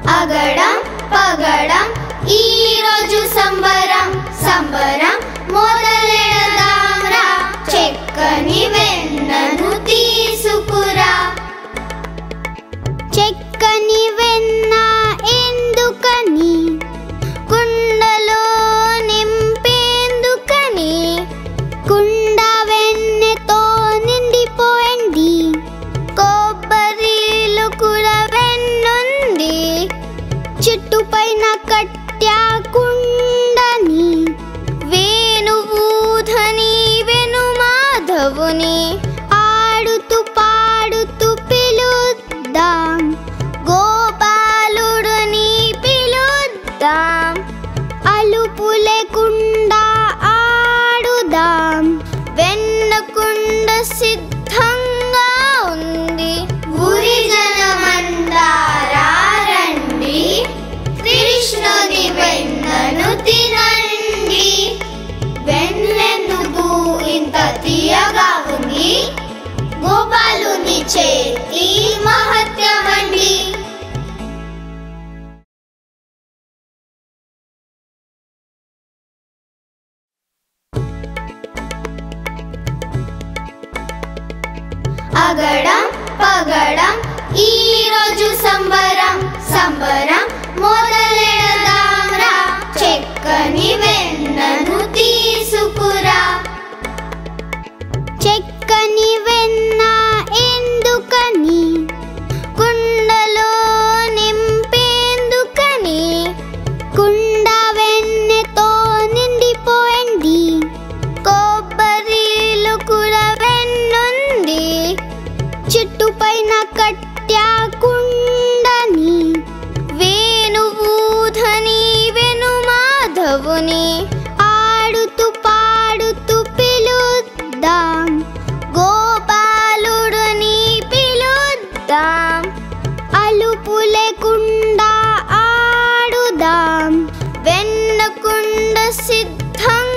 అగడం పగడం ఈ రోజు సంబరం సంబరం మొదలెడదాంరా చెక్కని వెన్నను తీసుకురా చెక్కని వెన్న ఎందుకని కుండలో నింపేందుకని కుండ వెన్నెతో నిండిపోయింది కొబ్బరిలో కూడా వెన్నుంది చుట్టుపైన కట్యా కుండని వేణువూధని వెను మాధవుని ఆడుతూ పాడుతూ పిలుద్దాం గోపాలుడుని పిలుద్దాం అలుపు లేకుండా ఆడుదాం వెన్నకుండ సిద్ధంగా ఉంది ఊరి జనమందారా రండి కృష్ణుని వెన్నను తినండి వెన్నెందుకు ఇంత తీయగా ఉంది గోపాలుని చేతి మహత్యమండి అగడం పగడం ఈ రోజు సంబరం సంబరం మొదలెడదాంరా చెక్కని వెన్నను తీసుకురా చెక్కని వెన్న ఎందుకని కుండలో నింపేందుకని కుండ వెన్నెతో నిండిపోయింది కొబ్బరిలో కూడా వెన్నుంది చుట్టుపైన కట్యా కుండని వేణువూధని వెను మాధవుని ఆడుతూ పాడుతూ పిలుద్దాం గోపాలుడుని పిలుద్దాం అలుపు లేకుండా ఆడుదాం వెన్నకుండ సిద్ధం